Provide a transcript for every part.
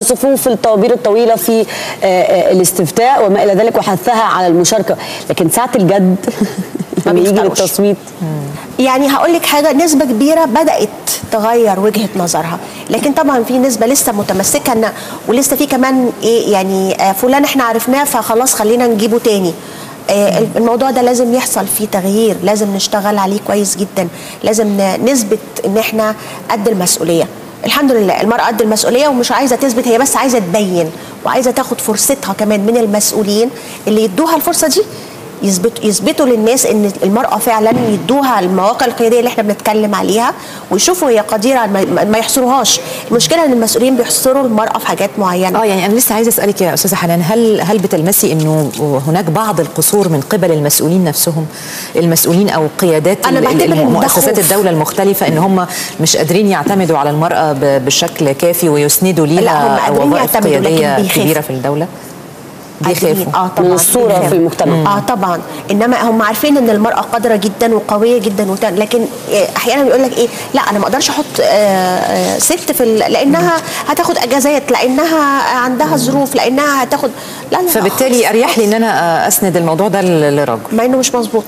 صفوف الطوابير الطويله في آه، آه، الاستفتاء وما الى ذلك وحثها على المشاركه لكن ساعه الجد لما يجي بيفتروش. للتصويت يعني هقول لك حاجه نسبه كبيره بدات تغير وجهه نظرها لكن طبعا في نسبه لسه متمسكه ان ولسه في كمان ايه يعني آه، فلان احنا عرفناه فخلاص خلينا نجيبه تاني آه، الموضوع ده لازم يحصل فيه تغيير لازم نشتغل عليه كويس جدا لازم ن- نثبت ان احنا قد المسؤوليه الحمد لله المرأة قد المسؤولية ومش عايزة تثبت هي بس عايزة تبين وعايزة تاخد فرصتها كمان من المسؤولين اللي يدوها الفرصة دي يثبتوا يثبتوا للناس ان المراه فعلا يدوها المواقع القياديه اللي احنا بنتكلم عليها ويشوفوا هي قديره ما, ما يحصروهاش المشكله ان المسؤولين بيحصروا المراه في حاجات معينه اه يعني انا لسه عايزه اسالك يا استاذه حنان هل هل بتلمسي انه هناك بعض القصور من قبل المسؤولين نفسهم المسؤولين او قيادات أنا ال- ال- بعتبر إن ده مؤسسات خوف. الدوله المختلفه ان هم مش قادرين يعتمدوا على المراه ب- بشكل كافي ويسندوا لا، هم ليها قادرين وظائف يعتمدوا، لكن قياديه بيخافوا. كبيره في الدوله عارفين. بيخافوا اه طبعا من الصورة بيخافوا. في المجتمع. اه طبعا انما هم عارفين ان المراه قادره جدا وقويه جدا وت... لكن آه، احيانا بيقول لك ايه لا انا ما اقدرش احط آه، آه، ست في ال... لانها هتاخد اجازات لانها عندها ظروف لانها هتاخد لا لا لا فبالتالي خالص، اريح لي خالص. ان انا اسند الموضوع ده ل- لرجل مع انه مش مظبوط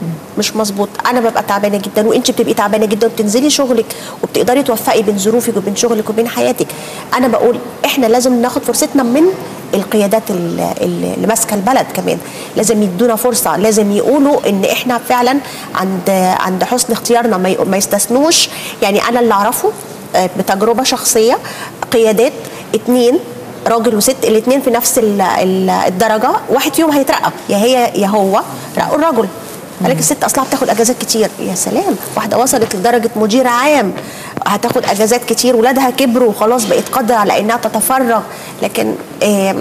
مش مظبوط انا ببقى تعبانه جدا وانت بتبقي تعبانه جدا وبتنزلي شغلك وبتقدري توفقي بين ظروفك وبين شغلك وبين حياتك انا بقول احنا لازم ناخد فرصتنا من القيادات ال- ال- اللي ماسكه البلد كمان لازم يدونا فرصه لازم يقولوا ان احنا فعلا عند عند حسن اختيارنا ما ي- ما يستثنوش يعني انا اللي اعرفه آه، بتجربه شخصيه قيادات اتنين راجل وست الاثنين في نفس ال- ال- الدرجه واحد فيهم هيترقى يا هي يا هو رقوا الرجل قال لك الست اصلها بتاخد اجازات كتير يا سلام واحده وصلت لدرجه مدير عام هتاخد اجازات كتير ولادها كبروا وخلاص بقت قادره على انها تتفرغ لكن آم،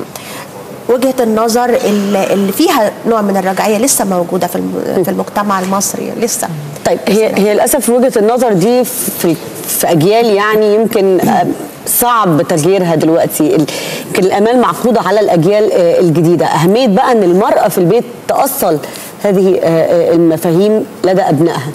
وجهه النظر اللي اللي فيها نوع من الرجعيه لسه موجوده في الم- في المجتمع المصري لسه طيب هي هي للاسف وجهه النظر دي في في اجيال يعني يمكن آه، صعب تغييرها دلوقتي ال- يمكن الامال معقوده على الاجيال آه، الجديده اهميه بقى ان المراه في البيت تاصل هذه آه، آه، المفاهيم لدى ابنائها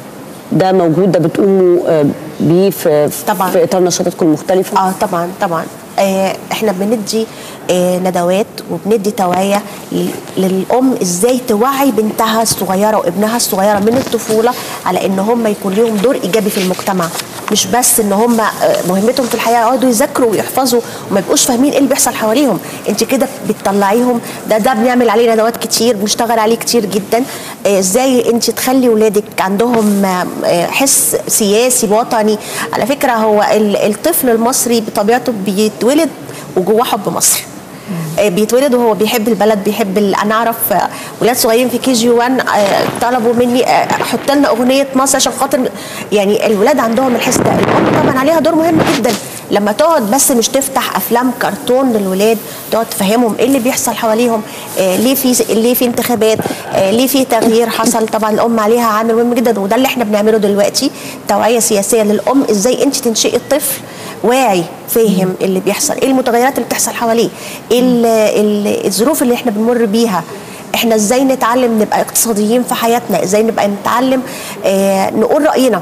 ده موجود ده بتقوموا آه، بيه في طبعاً. في اطار نشاطاتكم المختلفه اه طبعا طبعا آه احنا بندي آه ندوات وبندي توعيه ل- للام ازاي توعي بنتها الصغيره وابنها الصغيره من الطفوله على ان هم يكون لهم دور ايجابي في المجتمع مش بس ان هم آه، مهمتهم في الحياه يقعدوا يذاكروا ويحفظوا وما يبقوش فاهمين ايه اللي بيحصل حواليهم انت كده بتطلعيهم ده ده بنعمل عليه ندوات كتير بنشتغل عليه كتير جدا آه، ازاي انت تخلي ولادك عندهم آه، آه، حس سياسي وطني على فكره هو ال- الطفل المصري بطبيعته بيتولد وجواه حب مصر آه، بيتولد وهو بيحب البلد بيحب ال... انا اعرف آه، ولاد صغيرين في كي جي 1 آه، طلبوا مني آه، حط لنا اغنيه مصر عشان خاطر يعني الولاد عندهم الحس ده الام طبعا عليها دور مهم جدا لما تقعد بس مش تفتح افلام كرتون للولاد تقعد تفهمهم ايه اللي بيحصل حواليهم آه ليه في ليه في انتخابات آه ليه في تغيير حصل طبعا الام عليها عامل مهم جدا وده اللي احنا بنعمله دلوقتي توعيه سياسيه للام ازاي انت تنشئي الطفل واعي فاهم اللي بيحصل ايه المتغيرات اللي بتحصل حواليه ايه ال- ال- الظروف اللي احنا بنمر بيها احنا ازاي نتعلم نبقى اقتصاديين في حياتنا ازاي نبقى نتعلم آه نقول راينا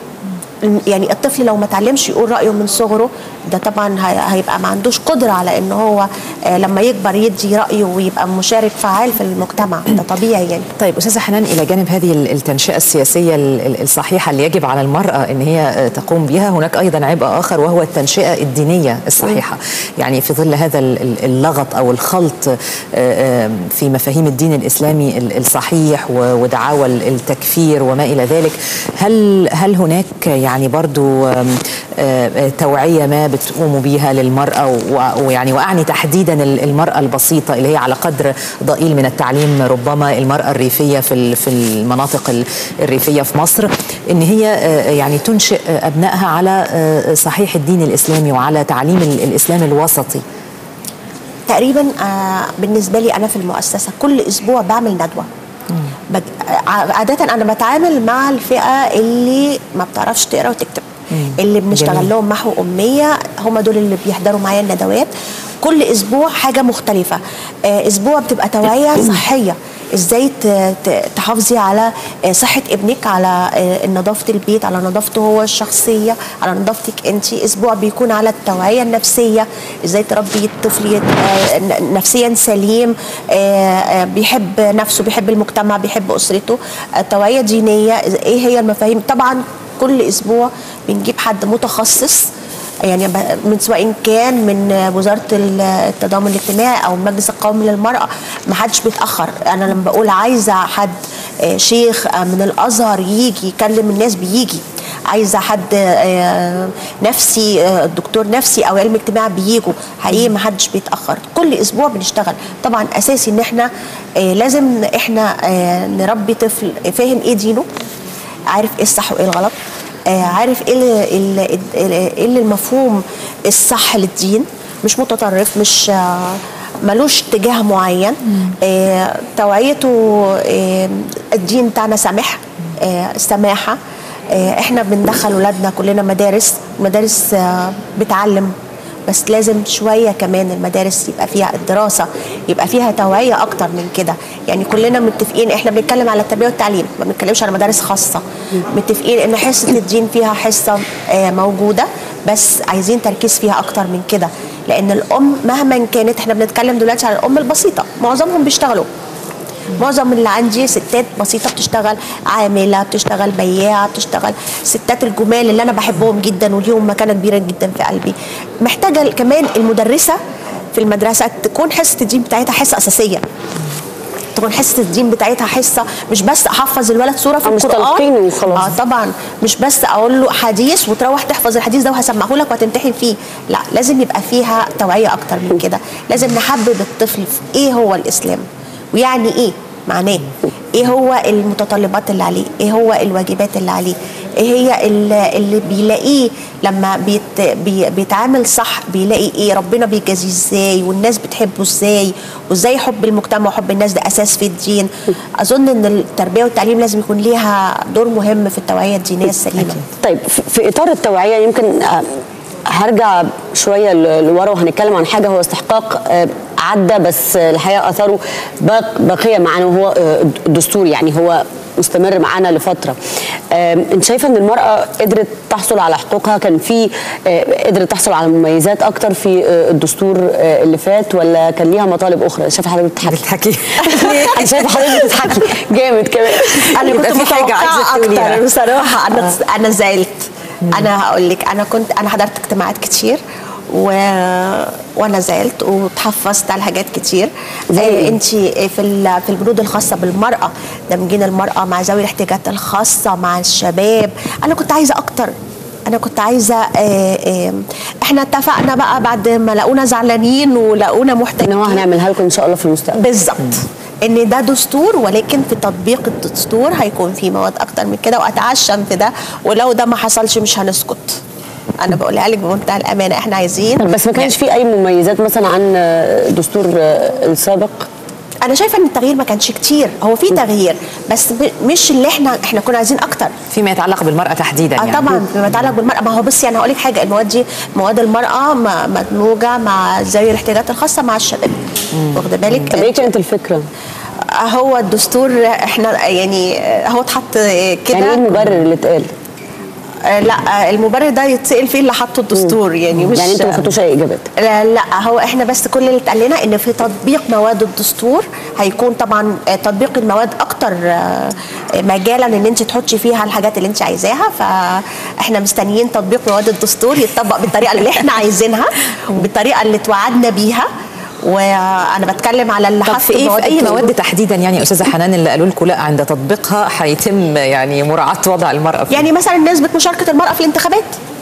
يعني الطفل لو ما اتعلمش يقول رايه من صغره ده طبعا هي- هيبقى ما عندوش قدره على ان هو آه، لما يكبر يدي رايه ويبقى مشارك فعال في المجتمع ده طبيعي يعني طيب استاذه حنان الى جانب هذه ال- التنشئه السياسيه ال- ال- الصحيحه اللي يجب على المراه ان هي آه، تقوم بها هناك ايضا عبء اخر وهو التنشئه الدينيه الصحيحه يعني في ظل هذا ال- ال- اللغط او الخلط آه، آه، في مفاهيم الدين الاسلامي ال- الصحيح و- ودعاوى ال- التكفير وما الى ذلك هل هل هناك يعني برضو آم، آه، آه، توعيه ما بتقوموا بيها للمراه و- ويعني واعني تحديدا ال- المراه البسيطه اللي هي على قدر ضئيل من التعليم ربما المراه الريفيه في ال- في المناطق ال- الريفيه في مصر ان هي آه، يعني تنشئ آه، ابنائها على آه، صحيح الدين الاسلامي وعلى تعليم ال- الاسلام الوسطي تقريبا آه بالنسبه لي انا في المؤسسه كل اسبوع بعمل ندوه بد... آه، عاده انا بتعامل مع الفئه اللي ما بتعرفش تقرا وتكتب اللي بنشتغل جميل. لهم محو اميه هم دول اللي بيحضروا معايا الندوات كل اسبوع حاجه مختلفه آه اسبوع بتبقى توعيه صحيه ازاي ت- ت- تحافظي على آه، صحه ابنك على آه، نظافه البيت على نظافته هو الشخصيه على نظافتك انت اسبوع بيكون على التوعيه النفسيه ازاي تربي الطفل يت- آه، ن- نفسيا سليم آه، آه، بيحب نفسه بيحب المجتمع بيحب اسرته آه، توعيه دينيه ايه هي المفاهيم طبعا كل اسبوع بنجيب حد متخصص يعني ب- من سواء كان من وزاره ال- التضامن الاجتماعي او المجلس القومي للمراه ما حدش بيتاخر انا لما بقول عايزه حد آه، شيخ آه، من الازهر يجي يكلم الناس بيجي عايزه حد آه، نفسي آه، دكتور نفسي او علم اجتماع بيجوا حقيقي ما حدش بيتاخر كل اسبوع بنشتغل طبعا اساسي ان احنا آه، لازم احنا آه، نربي طفل فاهم ايه دينه عارف ايه الصح وايه الغلط آه، عارف ايه اللي- اللي- ايه اللي المفهوم الصح للدين مش متطرف مش آه، ملوش اتجاه معين آه، توعيته آه، الدين بتاعنا سامح آه، السماحه آه، احنا بندخل ولادنا كلنا مدارس مدارس آه، بتعلم بس لازم شويه كمان المدارس يبقى فيها الدراسه يبقى فيها توعيه اكتر من كده يعني كلنا متفقين احنا بنتكلم على التربيه والتعليم ما بنتكلمش على مدارس خاصه متفقين ان حصه الدين فيها حصه آه، موجوده بس عايزين تركيز فيها اكتر من كده لان الام مهما كانت احنا بنتكلم دلوقتي على الام البسيطه معظمهم بيشتغلوا معظم اللي عندي ستات بسيطه بتشتغل عامله بتشتغل بياعه بتشتغل ستات الجمال اللي انا بحبهم جدا وليهم مكانه كبيره جدا في قلبي محتاجه كمان المدرسه في المدرسه تكون حصه الدين بتاعتها حصه اساسيه تكون حصه الدين بتاعتها حصه مش بس احفظ الولد سوره في أو مش القران تلقين وخلاص. اه طبعا مش بس اقول له حديث وتروح تحفظ الحديث ده وهسمعه لك وهتمتحن فيه لا لازم يبقى فيها توعيه اكتر من كده لازم نحبب الطفل في ايه هو الاسلام ويعني ايه معناه ايه هو المتطلبات اللي عليه ايه هو الواجبات اللي عليه ايه هي اللي, اللي بيلاقيه لما بيت بي بيتعامل صح بيلاقي ايه ربنا بيجازيه ازاي والناس بتحبه ازاي وازاي حب المجتمع وحب الناس ده اساس في الدين اظن ان التربيه والتعليم لازم يكون ليها دور مهم في التوعيه الدينيه السليمه طيب في- في اطار التوعيه يمكن آه، هرجع شويه ل- لورا وهنتكلم عن حاجه هو استحقاق آه، عدى بس آه، الحقيقه اثره باق بقيه معانا وهو آه، الدستور يعني هو مستمر معانا لفتره آم، انت شايفه ان المراه قدرت تحصل على حقوقها كان في آه، قدرت تحصل على مميزات اكتر في آه، الدستور آه، اللي فات ولا كان ليها مطالب اخرى شايفه حضرتك بتضحكي بتضحكي انا شايفه حضرتك بتضحكي جامد كمان انا يبقى كنت في حاجة عايزة متوقعه تقوليها. اكتر بصراحه انا انا زعلت انا هقول لك انا كنت انا حضرت اجتماعات كتير و... وانا زعلت وتحفظت على حاجات كتير زي إيه؟ انت في ال... في البنود الخاصه بالمراه دمجين المراه مع ذوي الاحتياجات الخاصه مع الشباب انا كنت عايزه اكتر انا كنت عايزه آه، آه، احنا اتفقنا بقى بعد ما لقونا زعلانين ولقونا ان محتاجين هو هنعملها لكم ان شاء الله في المستقبل بالظبط ان ده دستور ولكن في تطبيق الدستور هيكون في مواد اكتر من كده واتعشم في ده ولو ده ما حصلش مش هنسكت انا بقولها لك بمنتهى الامانه احنا عايزين طب بس ما كانش في اي مميزات مثلا عن الدستور السابق انا شايفه ان التغيير ما كانش كتير هو في تغيير بس م- مش اللي احنا احنا كنا عايزين اكتر فيما يتعلق بالمرأة تحديدا اه يعني طبعا فيما يتعلق بالمراه ما هو بصي انا هقول لك حاجه المواد دي مواد المراه م- مدموجه مع ذوي الاحتياجات الخاصه مع الشباب واخده بالك طب ايه كانت الفكره؟ هو الدستور احنا يعني هو اتحط كده يعني ايه المبرر اللي اتقال؟ آه، لا آه، المبرر ده يتسال فيه اللي حطه الدستور يعني مش يعني انتوا ما خدتوش اي اجابات لا, لا هو احنا بس كل اللي اتقال لنا ان في تطبيق مواد الدستور هيكون طبعا آه، تطبيق المواد اكتر آه، مجالا ان انت تحطي فيها الحاجات اللي انت عايزاها فاحنا مستنيين تطبيق مواد الدستور يتطبق بالطريقه اللي احنا عايزينها وبالطريقه اللي توعدنا بيها وانا بتكلم على اللي طب حط في ايه في اي الدستور. مواد تحديدا يعني يا استاذه حنان اللي قالوا لكم لا عند تطبيقها هيتم يعني مراعاه وضع المراه في يعني مثلا نسبه مشاركه المراه في الانتخابات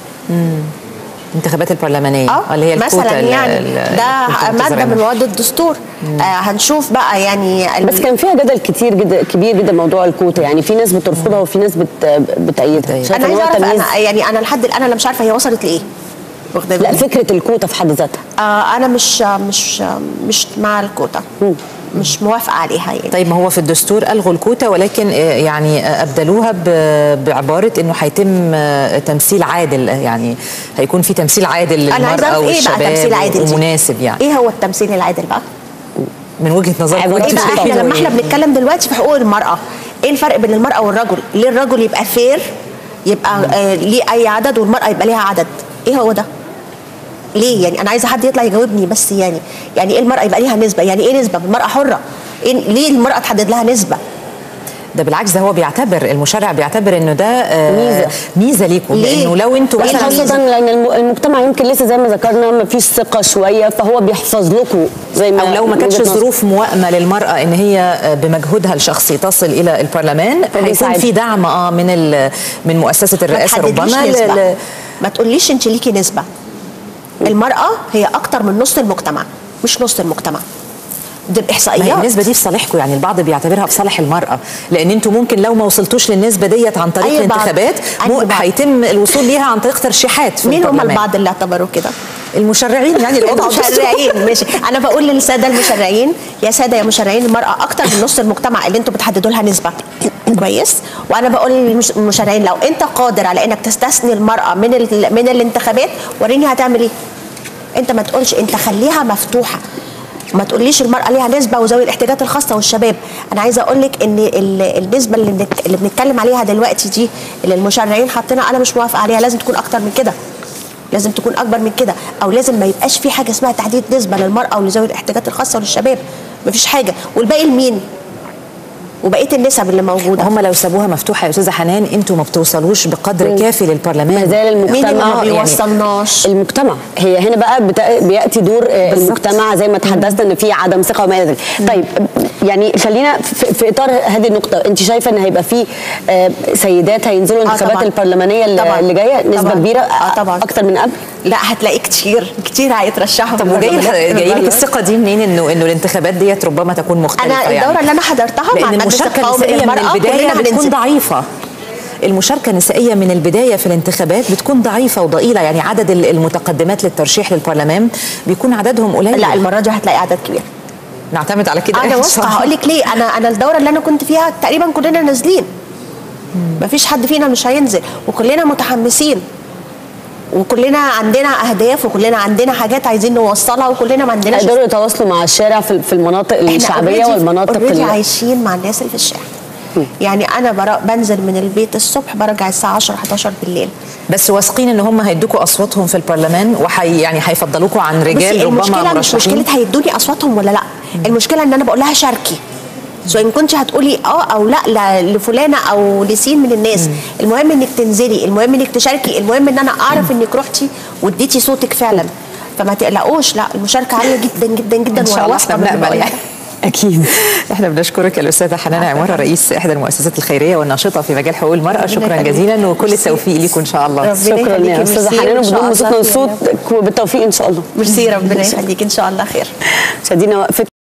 الانتخابات البرلمانيه اه اللي هي الكوتا مثلا ال- يعني ال- ده الكوتا ماده التزامية. من مواد الدستور آه هنشوف بقى يعني ال- بس كان فيها جدل كتير جدا كبير جدا موضوع الكوتا يعني في ناس بترفضها وفي ناس بت بتأيدها بتأيدها. شايفة انا إن عايزه هو اعرف تمييز انا يعني انا لحد الان انا مش عارفه هي وصلت لايه واخده لا بالك؟ فكره الكوتا في حد ذاتها آه انا مش مش مش مع الكوتا مش موافقه عليها يعني طيب ما هو في الدستور الغوا الكوتا ولكن آه، يعني آه، ابدلوها ب- بعباره انه هيتم آه، تمثيل عادل آه، يعني هيكون في تمثيل عادل انا عايزه للمراه اعرف ايه بقى والشباب تمثيل عادل دي ومناسب يعني ايه هو التمثيل العادل بقى من وجهه نظرك عبارة وانت ايه بقى شايفة احنا لما إيه؟ احنا بنتكلم دلوقتي في حقوق المراه ايه الفرق بين المراه والرجل ليه الرجل يبقى فير يبقى آه ليه اي عدد والمراه يبقى ليها عدد ايه هو ده ليه يعني انا عايزه حد يطلع يجاوبني بس يعني يعني ايه المراه يبقى ليها نسبه يعني ايه نسبه المراه حره إيه ليه المراه تحدد لها نسبه ده بالعكس ده هو بيعتبر المشرع بيعتبر انه ده آه، ميزة. ميزه ليكم ليه؟ لانه لو انتوا ليه مثلا خاصة لأن الم- المجتمع يمكن لسه زي ما ذكرنا ما فيش ثقة شوية فهو بيحفظ لكم زي ما او لو ما كانتش وجهة نظر. الظروف موائمه للمراه ان هي آه، بمجهودها الشخصي تصل الى البرلمان هيكون فبيساعد. في دعم اه من ال- من مؤسسه ما الرئاسه تحددليش ربما ل- نسبة. ل- ما تقوليش انت ليكي نسبه المراه هي اكتر من نص المجتمع مش نص المجتمع دي ما هي الاحصائيات النسبة دي في صالحكم يعني البعض بيعتبرها في صالح المرأة لأن انتوا ممكن لو ما وصلتوش للنسبة ديت عن طريق أي بعض. الانتخابات أي مو- بعض. هيتم الوصول ليها عن طريق ترشيحات في مين هم البرلمان. البعض اللي اعتبروا كده المشرعين يعني الوضع المشرعين ماشي انا بقول للساده المشرعين يا ساده يا مشرعين المراه اكتر من نص المجتمع اللي انتوا بتحددوا لها نسبه كويس وانا بقول للمشرعين لو انت قادر على انك تستثني المراه من ال- من الانتخابات وريني هتعمل ايه انت ما تقولش انت خليها مفتوحه ما تقوليش المرأة ليها نسبة وذوي الاحتياجات الخاصة والشباب، أنا عايزة أقول لك إن ال- النسبة اللي, بنت- اللي بنتكلم عليها دلوقتي دي اللي المشرعين حاطينها أنا مش موافقة عليها لازم تكون أكتر من كده. لازم تكون اكبر من كده او لازم ما يبقاش في حاجه اسمها تحديد نسبه للمراه ولذوي الاحتياجات الخاصه وللشباب مفيش حاجه والباقي لمين وبقيه النسب اللي موجوده هم لو سابوها مفتوحة يا أستاذة حنان انتوا ما بتوصلوش بقدر كافي للبرلمان ما زال المجتمع مين اللي ما يعني بيوصلناش المجتمع هي هنا بقى بتا- بياتي دور آه، بالظبط. المجتمع زي ما تحدثنا ان في عدم ثقه وما الى ذلك طيب يعني خلينا في, في اطار هذه النقطه انت شايفه ان هيبقى في آه، سيدات هينزلوا الانتخابات طبعاً. البرلمانيه اللي, طبعاً. اللي جايه نسبه طبعاً. كبيره آه، طبعاً. اكتر من قبل لا هتلاقي كتير كتير هيترشحوا طب وجاي جاي لك الثقة دي منين انه انه الانتخابات ديت ربما تكون مختلفة انا الدوره يعني اللي انا حضرتها مع لأن المجلس المشاركة القومي النسائية من للمراه البداية كلنا بتكون هننزل ضعيفة المشاركة النسائية من البداية في الانتخابات بتكون ضعيفة وضئيلة يعني عدد ال- المتقدمات للترشيح للبرلمان بيكون عددهم قليل لا المره دي هتلاقي عدد كبير نعتمد على كده انا إن شاء واثقه الله. هقول لك ليه انا انا الدوره اللي انا كنت فيها تقريبا كلنا نازلين مفيش حد فينا مش هينزل وكلنا متحمسين وكلنا عندنا اهداف وكلنا عندنا حاجات عايزين نوصلها وكلنا ما عندناش هيقدروا يتواصلوا مع الشارع في في المناطق احنا الشعبيه already- والمناطق already اللي عايشين مع الناس اللي في الشارع يعني انا برا بنزل من البيت الصبح برجع الساعه 10 11 بالليل بس واثقين ان هم هيدوكوا اصواتهم في البرلمان وحي يعني هيفضلوكوا عن بصي رجال ربما المشكله مش مرشحين مشكله هيدوني اصواتهم ولا لا المشكله ان انا بقول لها شاركي سواء كنت هتقولي اه او لا ل- لفلانه او لسين من الناس المهم انك تنزلي المهم انك تشاركي المهم ان انا اعرف انك رحتي واديتي صوتك فعلا فما تقلقوش لا المشاركه عاليه جدا جدا جدا ان شاء الله وواثقة احنا من اللي بنقبل بقولها. يعني اكيد احنا بنشكرك الاستاذه حنان عماره رئيس احدى المؤسسات الخيريه والناشطه في مجال حقوق المراه شكرا يخليك. جزيلا وكل ميرسي. التوفيق ليكم ان شاء الله ربنا شكرا يخليكي، يا استاذه ميرسي، حنان وإن شاء وبدون الله صوتنا خير. صوت بالتوفيق ان شاء الله ميرسي ربنا يخليك ان شاء الله خير مشاهدينا وقفت